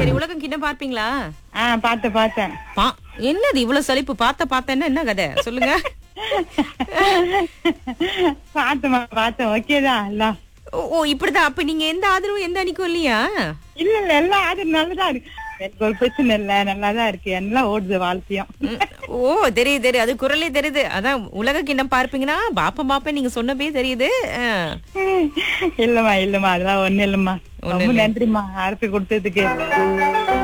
சரி உலகம் கிண்ணம் பார்ப்பீங்களா ஆ பார்த்தேன் பார்த்தேன் பா என்னது இவ்வளவு சலிப்பு பார்த்த பார்த்தேன்னா என்ன கதை சொல்லுங்க பார்த்தேன் பார்த்தேன் ஓகே தான் எல்லாம் ஓ ஓ, இப்படிதான் அப்ப நீங்க எந்த ஆதரவும் எந்த அணிக்கும் இல்லையா இல்ல இல்ல எல்லாம் அது நல்லதா இருக்கு எனக்கு ஒரு பிரச்சனை இல்ல நல்லாதான் இருக்கு எல்லாம் ஓடுது வாழ்க்கையும் ம், ஓ தெரியுது தெரியுது அது குரலே தெரியுது அதான் உலக கிண்ணம் பார்ப்பீங்கன்னா பாப்பம் பாப்பேன் நீங்க சொன்னபே தெரியுது ஆ. இல்லம்மா இல்லம்மா அதெல்லாம் ஒண்ணு இல்லம்மா ரொம்ப நன்றிம்மா அறுத்து கொடுத்ததுக்கு